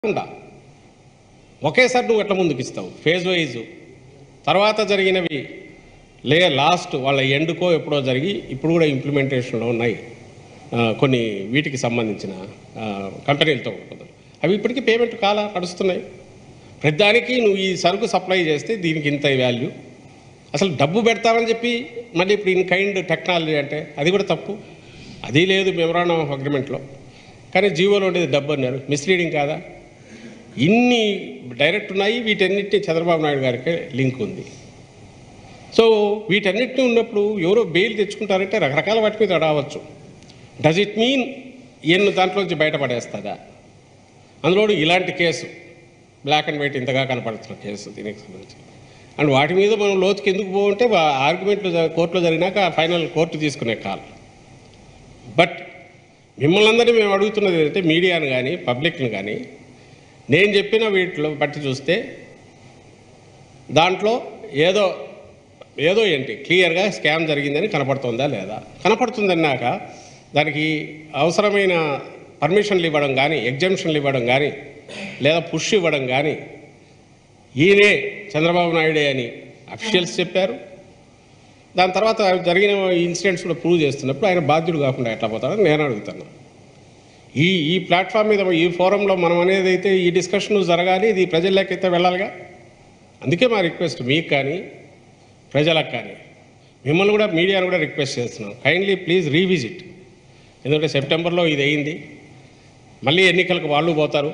కాకుండా ఒకేసారి నువ్వు ఎట్లా ముందుకు ఇస్తావు ఫేజ్ వైజ్ తర్వాత జరిగినవి లే లాస్ట్ వాళ్ళ ఎండుకో ఎప్పుడో జరిగి ఇప్పుడు కూడా ఇంప్లిమెంటేషన్లో ఉన్నాయి ఆ, కొన్ని వీటికి సంబంధించిన ఆ, కంపెనీలతో అవి ఇప్పటికీ పేమెంట్ కాలా నడుస్తున్నాయి ప్రతిదానికి నువ్వు ఈ సరుకు సప్లై చేస్తే దీనికి ఇంత వాల్యూ అసలు డబ్బు పెడతామని చెప్పి మళ్ళీ ఇప్పుడు ఇన్ కైండ్ టెక్నాలజీ అంటే అది కూడా తప్పు అది లేదు మెమరాండం ఆఫ్ అగ్రిమెంట్లో కానీ జీవోలో ఉండేది డబ్బు అన్నారు మిస్లీడింగ్ కాదా ఇన్ని డైరెక్ట్ ఉన్నాయి వీటన్నిటిని చంద్రబాబు నాయుడు గారికి లింక్ ఉంది సో వీటన్నిటిని ఉన్నప్పుడు ఎవరో బెయిల్ తెచ్చుకుంటారంటే రకరకాల వాటి మీద రావచ్చు డస్ ఇట్ మీన్ ఎన్ని దాంట్లోంచి బయటపడేస్తుందా అందులో ఇలాంటి కేసు బ్లాక్ అండ్ వైట్ ఇంతగా కనపడుతున్న కేసు దీనికి సంబంధించి అండ్ వాటి మీద మనం లోతుకి ఎందుకు పోవంటే ఆర్గ్యుమెంట్లు కోర్టులో జరిగినాక ఫైనల్ కోర్టు తీసుకునే కాల్ బట్ మిమ్మల్ని అందరినీ మేము అడుగుతున్నది ఏంటంటే మీడియాను కానీ పబ్లిక్ని కానీ నేను చెప్పిన వీటిలో బట్టి చూస్తే దాంట్లో ఏదో ఏదో ఏంటి క్లియర్గా స్కామ్ జరిగిందని కనపడుతుందా లేదా కనపడుతుందన్నాక దానికి అవసరమైన పర్మిషన్లు ఇవ్వడం కానీ ఎగ్జామ్షన్లు ఇవ్వడం కానీ లేదా పుష్ ఇవ్వడం కానీ ఈయనే చంద్రబాబు నాయుడే అని అఫీషియల్స్ చెప్పారు దాని తర్వాత జరిగిన ఇన్సిడెంట్స్ కూడా ప్రూవ్ చేస్తున్నప్పుడు ఆయన బాధ్యుడు కాకుండా ఎట్లా పోతాడని నేను అడుగుతాను ఈ ఈ ప్లాట్ఫామ్ మీద ఈ ఫోరంలో మనం అనేది అయితే ఈ డిస్కషన్ జరగాలి ఇది ప్రజల్లోకి అయితే వెళ్ళాలిగా అందుకే మా రిక్వెస్ట్ మీకు కానీ ప్రజలకు కానీ మిమ్మల్ని కూడా మీడియాను కూడా రిక్వెస్ట్ చేస్తున్నాం కైండ్లీ ప్లీజ్ రీవిజిట్ ఎందుకంటే సెప్టెంబర్లో ఇది అయింది మళ్ళీ ఎన్నికలకు వాళ్ళు పోతారు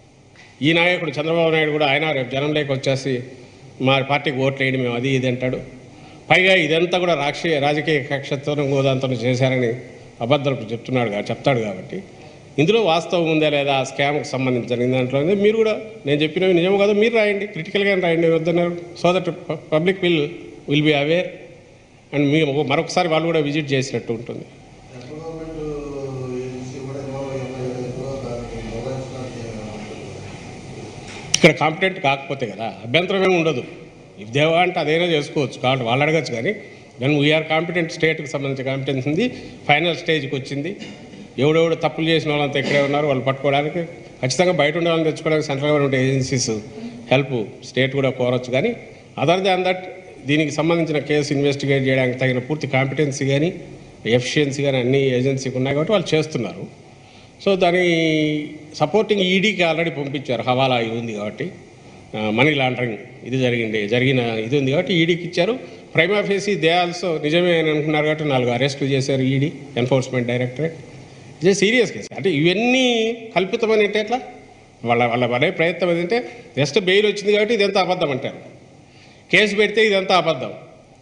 ఈ నాయకుడు చంద్రబాబు నాయుడు కూడా ఆయన రేపు జనంలోకి వచ్చేసి మా పార్టీకి ఓట్లు వేయండి మేము అది ఇది అంటాడు పైగా ఇదంతా కూడా రాక్షీయ రాజకీయ కక్షతో గోదాంతో చేశారని అబద్ధాలు చెప్తున్నాడు కా- చెప్తాడు కాబట్టి ఇందులో వాస్తవం ఉందా లేదా ఆ స్కామ్కి సంబంధించి జరిగిన దాంట్లో ఉంది. మీరు కూడా నేను చెప్పినవి నిజం కాదు మీరు రాయండి క్రిటికల్గా రాయండి వద్దన్నారు so that public will will be aware and మీ మరొకసారి వాళ్ళు కూడా విజిట్ చేసినట్టు ఉంటుంది సెంట్రల్ గవర్నమెంట్ ఏజెన్సీ కూడా ఇన్వాల్వ్ అయ్యో దానికి నిర్వహించడానికి ఇక్కడ కాంపిటెంట్ కాకపోతే కదా అభ్యంతరం ఏమి ఉండదు ఇఫ్ దేవా అంటే అదైనా చేసుకోవచ్చు కాబట్టి వాళ్ళు అడగచ్చు కానీ దెన్ వీఆర్ కాంపిటెంట్ స్టేట్కి సంబంధించిన కాంపిటెన్స్ ఉంది ఫైనల్ స్టేజ్కి వచ్చింది ఎవడెవడు తప్పులు చేసిన వాళ్ళంతా ఇక్కడే ఉన్నారు వాళ్ళు పట్టుకోవడానికి ఖచ్చితంగా బయట ఉండే వాళ్ళని తెచ్చుకోవడానికి central government agencies help state కూడా కోరచ్చు కానీ అదర్ దాన్ దట్ దీనికి సంబంధించిన కేసు ఇన్వెస్టిగేట్ చేయడానికి తగిన పూర్తి కాంపిటెన్సీ కానీ ఎఫిషియన్సీ కానీ అన్ని ఏజెన్సీకి ఉన్నాయి కాబట్టి వాళ్ళు చేస్తున్నారు సో దాని సపోర్టింగ్ ఈడీకి ఆల్రెడీ పంపించారు హవాలా ఇది ఉంది కాబట్టి ఆ, మనీ లాండరింగ్ ఇది జరిగింది జరిగిన ఇది ఉంది కాబట్టి ఈడీకి ఇచ్చారు ప్రైమ్ ఆఫీసీ దే ఆల్సో నిజమే అని అనుకున్నారు కాబట్టి నాలుగు అరెస్టులు చేశారు ఈడీ ఎన్ఫోర్స్మెంట్ డైరెక్టరేట్ ఇదే సీరియస్ కేసు అంటే ఇవన్నీ కల్పితమని అంటే ఎట్లా వాళ్ళ వాళ్ళ పడే ప్రయత్నం ఏంటంటే జస్ట్ బెయిల్ వచ్చింది కాబట్టి ఇదంతా అబద్ధం అంటారు కేసు పెడితే ఇదంతా అబద్ధం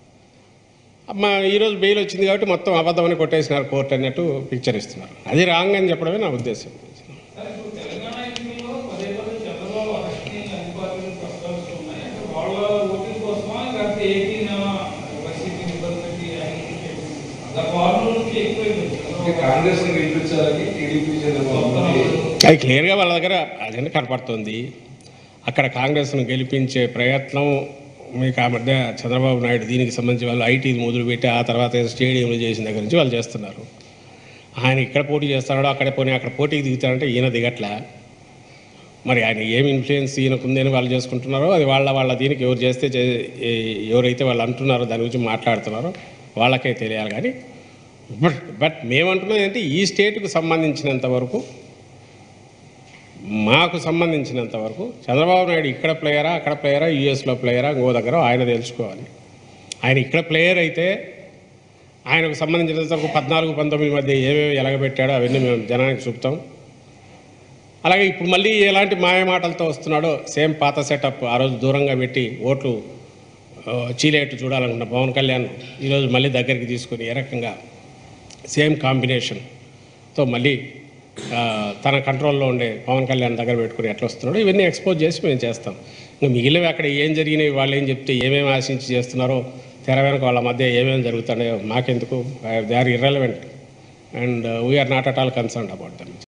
అమ్మ ఈరోజు బెయిల్ వచ్చింది కాబట్టి మొత్తం అబద్ధం అని కొట్టేసినారు కోర్టు అన్నట్టు పిక్చర్ ఇస్తున్నారు అది రాంగ్ అని చెప్పడమే నా ఉద్దేశం సార్, ఇప్పుడు తెలంగాణ ఎన్నికల్లో పదే పదే చంద్రబాబు అరెస్ట్ని అన్ని పార్టీలు ప్రస్తావిస్తున్నాయి అంటే వాళ్ళ ఓటింగ్ కోసమా లేకపోతే ఏపీ వైసీపీ ఇబ్బంది పెట్టి ఆయన గత వారం నుంచి ఎక్కువైపోయింది అంటే కాంగ్రెస్ ని గెలిపించాలని టీడీపీ చంద్రబాబు అది క్లియర్గా వాళ్ళ దగ్గర అజెండా కనపడుతుంది అక్కడ కాంగ్రెస్ను గెలిపించే ప్రయత్నం మీకు ఆ మధ్య చంద్రబాబు నాయుడు దీనికి సంబంధించి వాళ్ళు ఐటీ మొదలుపెట్టి ఆ తర్వాత స్టేడియంలు చేసిన దగ్గర నుంచి వాళ్ళు చేస్తున్నారు ఆయన ఇక్కడ పోటీ చేస్తాడో అక్కడ పోనీ అక్కడ పోటీకి దిగుతాడంటే ఈయన దిగట్లే మరి ఆయన ఏం ఇన్ఫ్లుయెన్స్ ఈయనకు ఉందని వాళ్ళు చేసుకుంటున్నారో అది వాళ్ళ వాళ్ళ దీనికి ఎవరు చేస్తే చే- ఏ- ఎవరైతే వాళ్ళు అంటున్నారో దాని గురించి మాట్లాడుతున్నారో వాళ్ళకే తెలియాలి కానీ బట్ బట్ మేమంటున్నది ఏంటంటే ఈ స్టేట్కు సంబంధించినంత వరకు మాకు సంబంధించినంత వరకు చంద్రబాబు నాయుడు ఇక్కడ ప్లేయరా అక్కడ ప్లేయరా యూఎస్లో ప్లేయరా ఇంకో దగ్గర ఆయన తెలుసుకోవాలి ఆయన ఇక్కడ ప్లేయర్ అయితే ఆయనకు సంబంధించినంత వరకు పద్నాలుగు పంతొమ్మిది మధ్య ఏమేమి ఎలగబెట్టాడో అవన్నీ మేము జనానికి చూపుతాం అలాగే ఇప్పుడు మళ్ళీ ఎలాంటి మాయ మాటలతో వస్తున్నాడో సేమ్ పాత సెటప్ ఆ రోజు దూరంగా పెట్టి ఓట్లు ఆ, చీలేట్టు చూడాలనుకున్న పవన్ కళ్యాణ్ ఈరోజు మళ్ళీ దగ్గరికి తీసుకొని ఏ రకంగా సేమ్ కాంబినేషన్తో మళ్ళీ ఆ, తన కంట్రోల్లో ఉండే పవన్ కళ్యాణ్ దగ్గర పెట్టుకుని ఎట్లా వస్తున్నాడో ఇవన్నీ ఎక్స్పోజ్ చేసి మేము చేస్తాం ఇంకా మిగిలినవి అక్కడ ఏం జరిగినాయి వాళ్ళు ఏం చెప్తే ఏమేమి ఆశించి చేస్తున్నారో తెర వెనక వాళ్ళ మధ్య ఏమేమి జరుగుతున్నాయో మాకెందుకు they are irrelevant and we are not at all concern about dum